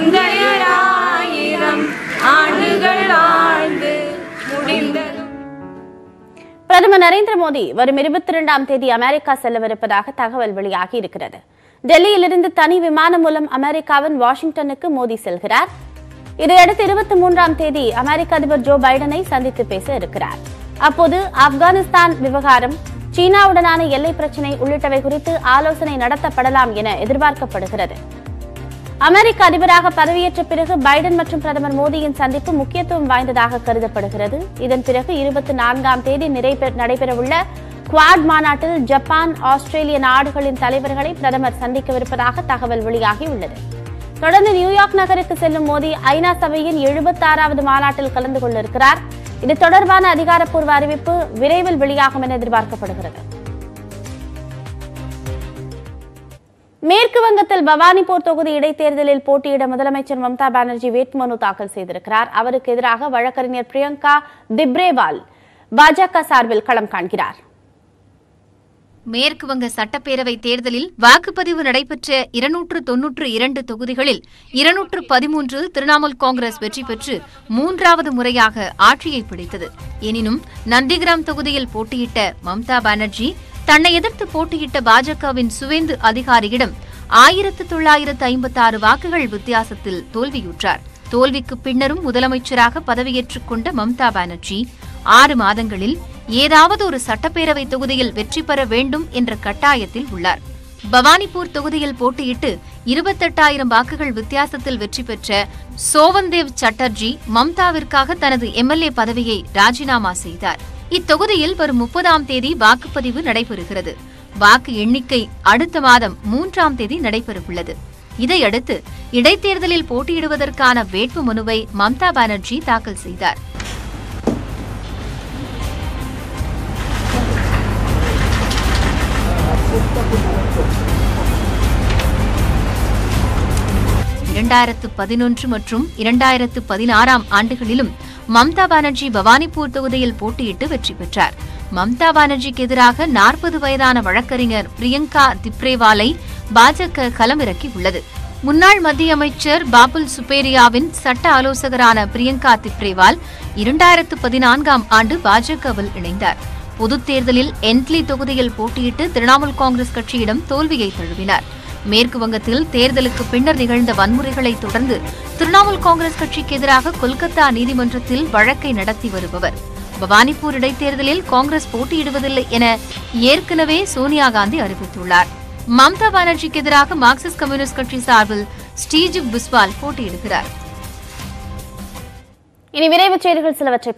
முந்தையராயிரம் ஆண்டுகள் ஆழ்ந்து முடிந்ததும் பிரதமர் நரேந்திர மோடி வரும் இருபத்தி இரண்டாம் தேதி அமெரிக்கா செல்லவிருப்பதாக தகவல் வெளியாகி இருக்கிறது டெல்லியிலிருந்து தனி விமானம் மூலம் அமெரிக்காவின் வாஷிங்டனுக்கு மோடி செல்கிறார் இதையடுத்து இருபத்தி மூன்றாம் தேதி அமெரிக்க அதிபர் ஜோ பைடனை சந்தித்து பேச இருக்கிறார் அப்போது ஆப்கானிஸ்தான் விவகாரம் சீனாவுடனான எல்லை பிரச்சினை உள்ளிட்டவை குறித்து ஆலோசனை நடத்தப்படலாம் என எதிர்பார்க்கப்படுகிறது அமெரிக்க அதிபராக பதவியேற்ற பிறகு பைடன் மற்றும் பிரதமர் மோடியின் சந்திப்பு முக்கியத்துவம் வாய்ந்ததாக கருதப்படுகிறது இதன் பிறகு இருபத்தி நான்காம் தேதி நிறைபெ- நடைபெறவுள்ள குவாட் மாநாட்டில் ஜப்பான் ஆஸ்திரேலிய நாடுகளின் தலைவர்களை பிரதமர் சந்திக்கவிருப்பதாக தகவல் வெளியாகியுள்ளது தொடர்ந்து நியூயார்க் நகருக்கு செல்லும் மோடி ஐநா சபையின் எழுபத்தாறாவது மாநாட்டில் கலந்து கொள்ள இருக்கிறார் இது தொடர்பான அதிகாரப்பூர்வ அறிவிப்பு விரைவில் வெளியாகும் என எதிர்பார்க்கப்படுகிறது மேற்கு வங்கத்தில் பவானிபூர் தொகுதி இடைத்தேர்தலில் போட்டியிட முதலமைச்சர் மம்தா பானர்ஜி வேட்புமனு தாக்கல் செய்திருக்கிறார் அவருக்கு எதிராக வழக்கறிஞர் பிரியங்கா திப்ரேவால் பாஜக சார்பில் களம் காண்கிறார் மேற்கு வங்க சட்டப்பேரவை தேர்தலில் வாக்குப்பதிவு நடைபெற்ற இருநூற்று தொன்னூற்று இரண்டு தொகுதிகளில் இருநூற்று பதிமூன்றில் திரிணாமுல் காங்கிரஸ் வெற்றி பெற்று மூன்றாவது முறையாக ஆட்சியை பிடித்தது எனினும் நந்திகிராம் தொகுதியில் போட்டியிட்ட மம்தா பானர்ஜி தன்னை எதிர்த்து போட்டியிட்ட பாஜகவின் சுவேந்து அதிகாரியிடம் ஆயிரத்து தொள்ளாயிரத்து ஐம்பத்தாறு வாக்குகள் வித்தியாசத்தில் தோல்வியுற்றார் தோல்விக்கு பின்னரும் முதலமைச்சராக பதவியேற்றுக் கொண்ட மம்தா பானர்ஜி ஆறு மாதங்களில் ஏதாவது ஒரு சட்டப்பேரவை தொகுதியில் வெற்றி பெற வேண்டும் என்ற கட்டாயத்தில் உள்ளார் பவானிபூர் தொகுதியில் போட்டியிட்டு இருபத்தெட்டாயிரம் வாக்குகள் வித்தியாசத்தில் வெற்றி பெற்ற சோவன்தேவ் சட்டர்ஜி மம்தாவிற்காக தனது எம்எல்ஏ பதவியை ராஜினாமா செய்தார் இத்தொகுதியில் வரும் முப்பதாம் தேதி வாக்குப்பதிவு நடைபெறுகிறது வாக்கு எண்ணிக்கை அடுத்த மாதம் மூன்றாம் தேதி நடைபெறவுள்ளது இதையடுத்து இடைத்தேர்தலில் போட்டியிடுவதற்கான வேட்பு மனுவை மம்தா பானர்ஜி தாக்கல் செய்தார் இரண்டாயிரத்து பதினொன்று மற்றும் இரண்டாயிரத்து பதினாறாம் ஆண்டுகளிலும் மம்தா பானர்ஜி பவானிபூர் தொகுதியில் போட்டியிட்டு வெற்றி பெற்றார் மம்தா பானர்ஜிக்கு எதிராக நாற்பது வயதான வழக்கறிஞர் பிரியங்கா திப்ரேவாலை பாஜக களமிறக்கி உள்ளது முன்னாள் மத்திய அமைச்சர் பாபுல் சுப்பேரியாவின் சட்ட ஆலோசகரான பிரியங்கா திப்ரேவால் இரண்டாயிரத்து பதினான்காம் ஆண்டு பாஜகவில் இணைந்தார் பொதுத் தேர்தலில் என்ட்லி தொகுதியில் போட்டியிட்டு திரிணாமுல் காங்கிரஸ் கட்சியிடம் தோல்வியை தழுவினார் மேற்கு வங்கத்தில் தேர்தலுக்கு பின்னர் நிகழ்ந்த வன்முறைகளை தொடர்ந்து திரிணாமுல் காங்கிரஸ் கட்சிக்கு எதிராக கொல்கத்தா நீதிமன்றத்தில் வழக்கை நடத்தி வருபவர் பவானிபூர் இடைத்தேர்தலில் காங்கிரஸ் போட்டியிடுவதில்லை என ஏற்கனவே சோனியா காந்தி அறிவித்துள்ளார் மம்தா பானர்ஜிக்கு எதிராக மார்க்சிஸ்ட் கம்யூனிஸ்ட் கட்சி சார்பில் ஸ்ரீஜித் பிஸ்வால் போட்டியிடுகிறார் இனி விரைவுச் செய்திகள் சிலவற்றை